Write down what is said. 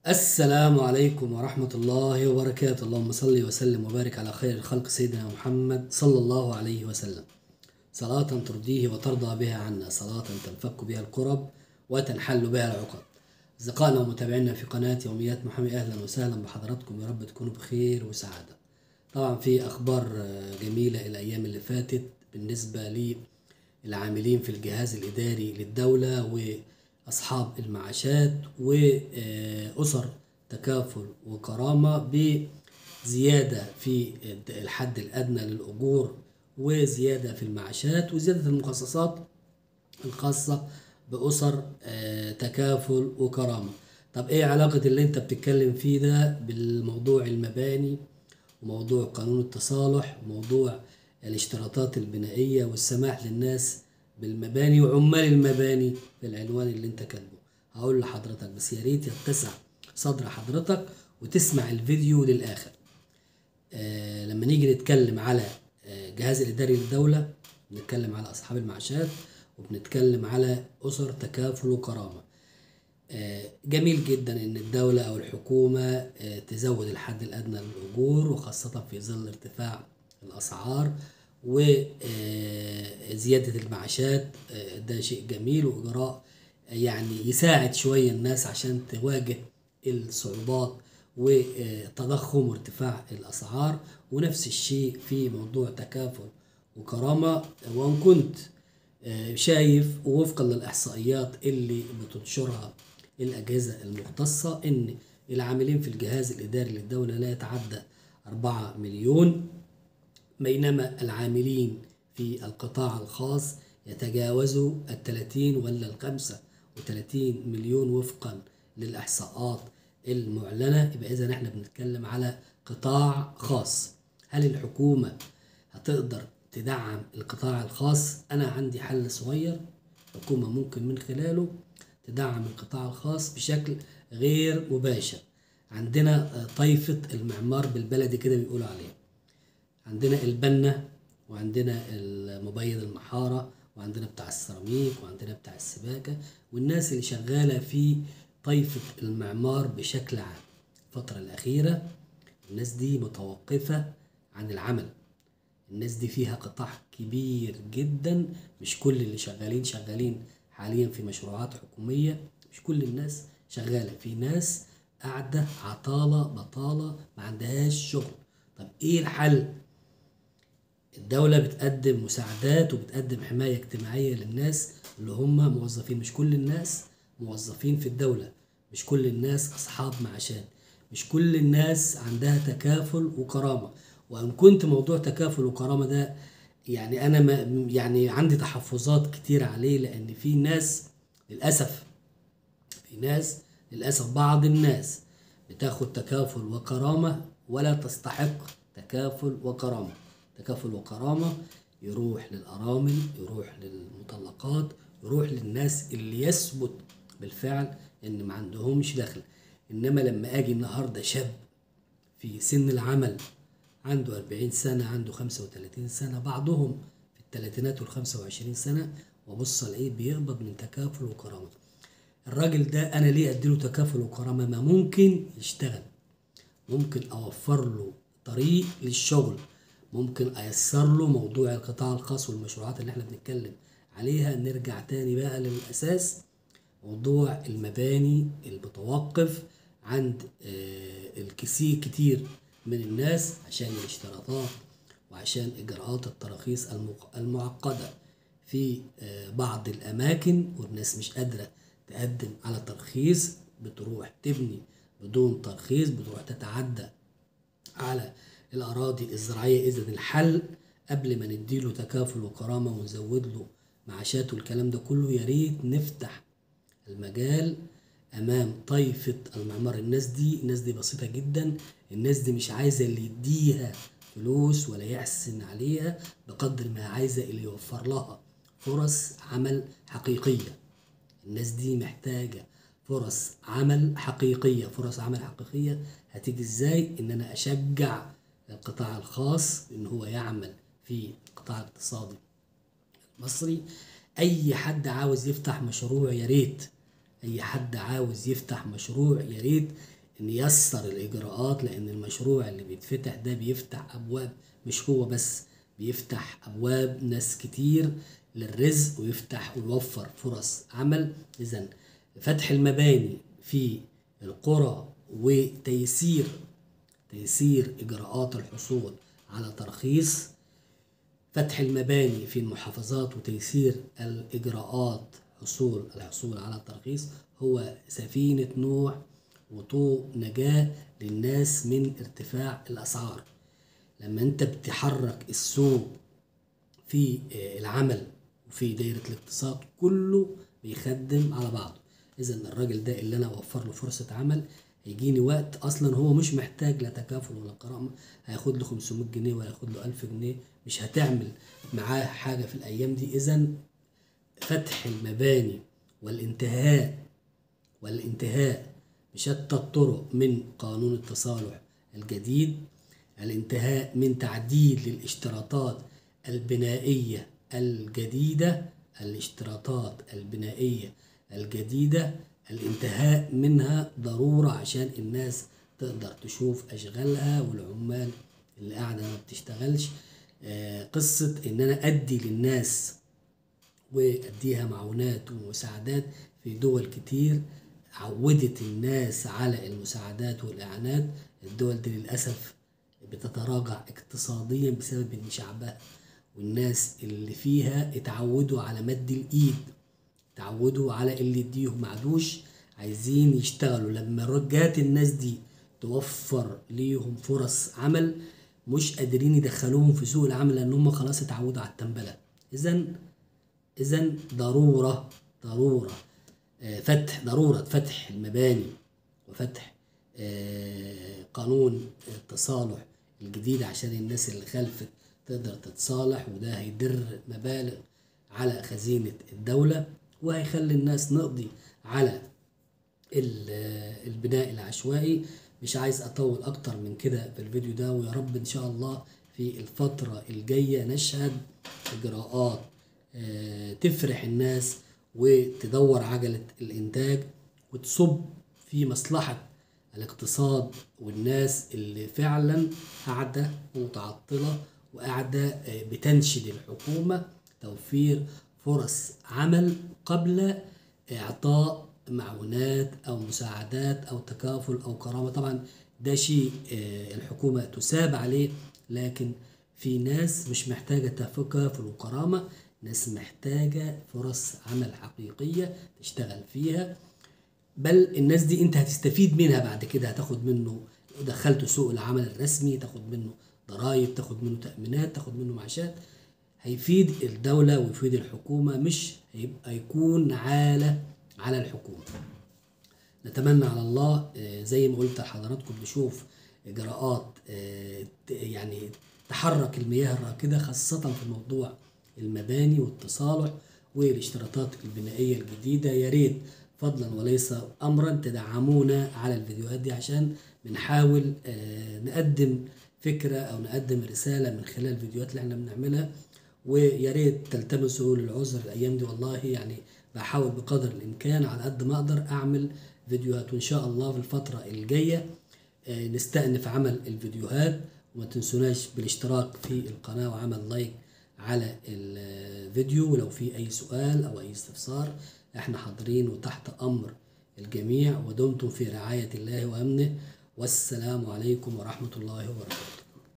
السلام عليكم ورحمة الله وبركاته اللهم صل وسلم وبارك على خير الخلق سيدنا محمد صلى الله عليه وسلم صلاة ترضيه وترضى بها عنا صلاة تنفك بها الكرب وتنحل بها العقد أصدقائنا ومتابعينا في قناة يوميات محمد أهلا وسهلا بحضراتكم يا رب تكونوا بخير وسعادة طبعا في أخبار آه، جميلة الأيام اللي فاتت بالنسبة للعاملين في الجهاز الإداري للدولة وأصحاب المعاشات وأسر تكافل وكرامة بزيادة في الحد الأدنى للأجور وزيادة في المعاشات وزيادة المخصصات الخاصة بأسر آه، تكافل وكرامة طب ايه علاقة اللي انت بتتكلم فيه ده بالموضوع المباني وموضوع قانون التصالح وموضوع الاشتراطات البنائية والسماح للناس بالمباني وعمال المباني في العنوان اللي انت كاتبه هقول لحضرتك بس يا ريت يتسع صدر حضرتك وتسمع الفيديو للآخر آه لما نيجي نتكلم على آه، جهاز الإداري للدولة بنتكلم على أصحاب المعاشات وبنتكلم على أسر تكافل وكرامة آه، جميل جدا ان الدولة او الحكومة آه، تزود الحد الادنى للاجور وخاصة في ظل ارتفاع الاسعار وزيادة المعاشات آه، ده شيء جميل واجراء يعني يساعد شوية الناس عشان تواجه الصعوبات وتضخم وارتفاع الاسعار ونفس الشيء في موضوع تكافل وكرامة وان كنت آه، شايف ووفقا للإحصائيات اللي بتنشرها الأجهزة المختصة إن العاملين في الجهاز الإداري للدولة لا يتعدى 4 مليون بينما العاملين في القطاع الخاص يتجاوزوا ال 30 ولا ال 35 مليون وفقا للإحصاءات المعلنة يبقى إذا إحنا بنتكلم على قطاع خاص هل الحكومة هتقدر تدعم القطاع الخاص أنا عندي حل صغير الحكومة ممكن من خلاله تدعم القطاع الخاص بشكل غير مباشر عندنا آه، طائفة المعمار بالبلدي كده بيقولوا عليه عندنا البنا وعندنا المبيض المحارة وعندنا بتاع السيراميك وعندنا بتاع السباكة والناس اللي شغالة في طائفة المعمار بشكل عام الفترة الأخيرة الناس دي متوقفة عن العمل الناس دي فيها قطاع كبير جدا مش كل اللي شغالين شغالين حاليا في مشروعات حكومية مش كل الناس شغالة في ناس قاعدة عطالة بطالة ما عندهاش شغل طب ايه الحل الدولة بتقدم مساعدات وبتقدم حماية اجتماعية للناس اللي هم موظفين مش كل الناس موظفين في الدولة مش كل الناس أصحاب معاشات مش كل الناس عندها تكافل وكرامة وإن كنت موضوع تكافل وكرامة ده يعني أنا ما يعني عندي تحفظات كتير عليه لأن في ناس للأسف في ناس للأسف بعض الناس بتاخد تكافل وكرامة ولا تستحق تكافل وكرامة تكافل وكرامة يروح للأرامل يروح للمطلقات يروح للناس اللي يثبت بالفعل إن ما عندهمش دخل إنما لما أجي النهاردة شاب في سن العمل عنده 40 سنة عنده 35 سنة بعضهم في الثلاثينات وال 25 سنة وبص الاقيه بيقبض من تكافل وكرامة الراجل ده انا ليه اديله تكافل وكرامة ما ممكن يشتغل ممكن اوفر له طريق للشغل ممكن ايسر له موضوع القطاع الخاص والمشروعات اللي احنا بنتكلم عليها نرجع تاني بقى للاساس موضوع المباني المتوقف عند آه، الكثير كتير من الناس عشان الاشتراطات وعشان اجراءات التراخيص المق- المعقده في آه، بعض الاماكن والناس مش قادره تقدم على ترخيص بتروح تبني بدون ترخيص بتروح تتعدى على الأراضي الزراعية إذا الحل قبل ما نديله تكافل وكرامة ونزود له معاشات والكلام ده كله يا ريت نفتح المجال أمام طائفة المعمار الناس دي الناس دي بسيطة جدا الناس دي مش عايزة اللي يديها فلوس ولا يحسن عليها بقدر ما عايزة اللي يوفر لها فرص عمل حقيقية الناس دي محتاجة فرص عمل حقيقية فرص عمل حقيقية هتيجي ازاي ان انا اشجع القطاع الخاص ان هو يعمل في القطاع الاقتصادي المصري اي حد عاوز يفتح مشروع يا ريت اي حد عاوز يفتح مشروع يا ريت نيسر الاجراءات لان المشروع اللي بيتفتح ده بيفتح ابواب مش هو بس بيفتح ابواب ناس كتير للرزق ويفتح ويوفر فرص عمل اذا فتح المباني في القرى وتيسير تيسير اجراءات الحصول على ترخيص فتح المباني في المحافظات وتيسير الإجراءات حصول الحصول على الترخيص هو سفينة نوح وطوق نجاة للناس من ارتفاع الأسعار لما أنت بتحرك السوق في العمل وفي دايرة الاقتصاد كله بيخدم على بعضه إذا الراجل ده اللي أنا أوفر له فرصة عمل هيجيني وقت اصلا هو مش محتاج لا تكافل ولا كرامه هياخد له 500 جنيه ولا هياخد له 1000 جنيه مش هتعمل معاه حاجه في الايام دي اذا فتح المباني والانتهاء والانتهاء بشتى الطرق من قانون التصالح الجديد الانتهاء من تعديل للاشتراطات البنائيه الجديده الاشتراطات البنائيه الجديده الانتهاء منها ضرورة عشان الناس تقدر تشوف أشغالها والعمال اللي قاعدة ما بتشتغلش آه قصة إن أنا أدي للناس وأديها معونات ومساعدات في دول كتير عودت الناس على المساعدات والإعانات الدول دي للأسف بتتراجع اقتصاديا بسبب إن شعبها والناس اللي فيها اتعودوا على مد الإيد تعودوا على اللي يديهم معدوش عايزين يشتغلوا لما جات الناس دي توفر ليهم فرص عمل مش قادرين يدخلوهم في سوق العمل لان هم خلاص اتعودوا على التنبله اذا اذا ضروره ضروره فتح ضروره فتح المباني وفتح قانون التصالح الجديد عشان الناس اللي خلفت تقدر تتصالح وده هيدر مبالغ على خزينه الدوله وهيخلي الناس نقضي على البناء العشوائي مش عايز اطول اكتر من كده في الفيديو ده ويا رب ان شاء الله في الفترة الجاية نشهد اجراءات تفرح الناس وتدور عجلة الانتاج وتصب في مصلحة الاقتصاد والناس اللي فعلا قاعدة متعطلة وقاعدة بتنشد الحكومة توفير فرص عمل قبل إعطاء معونات أو مساعدات أو تكافل أو كرامة طبعا ده شيء الحكومة تساب عليه لكن في ناس مش محتاجة تكافل وكرامة ناس محتاجة فرص عمل حقيقية تشتغل فيها بل الناس دي انت هتستفيد منها بعد كده هتاخد منه دخلته سوق العمل الرسمي تاخد منه ضرائب تاخد منه تأمينات تاخد منه معاشات هيفيد الدولة ويفيد الحكومة مش هيبقى يكون عالة على الحكومة نتمنى على الله زي ما قلت لحضراتكم نشوف إجراءات يعني تحرك المياه الراكدة خاصة في موضوع المباني والتصالح والاشتراطات البنائية الجديدة يا ريت فضلا وليس أمرا تدعمونا على الفيديوهات دي عشان بنحاول نقدم فكرة أو نقدم رسالة من خلال الفيديوهات اللي احنا بنعملها ويا ريت تلتمسوا للعذر الايام دي والله يعني بحاول بقدر الامكان على قد ما اقدر اعمل فيديوهات وان شاء الله في الفتره الجايه نستأنف عمل الفيديوهات وما تنسوناش بالاشتراك في القناه وعمل لايك على الفيديو ولو في اي سؤال او اي استفسار احنا حاضرين وتحت امر الجميع ودمتم في رعايه الله وامنه والسلام عليكم ورحمه الله وبركاته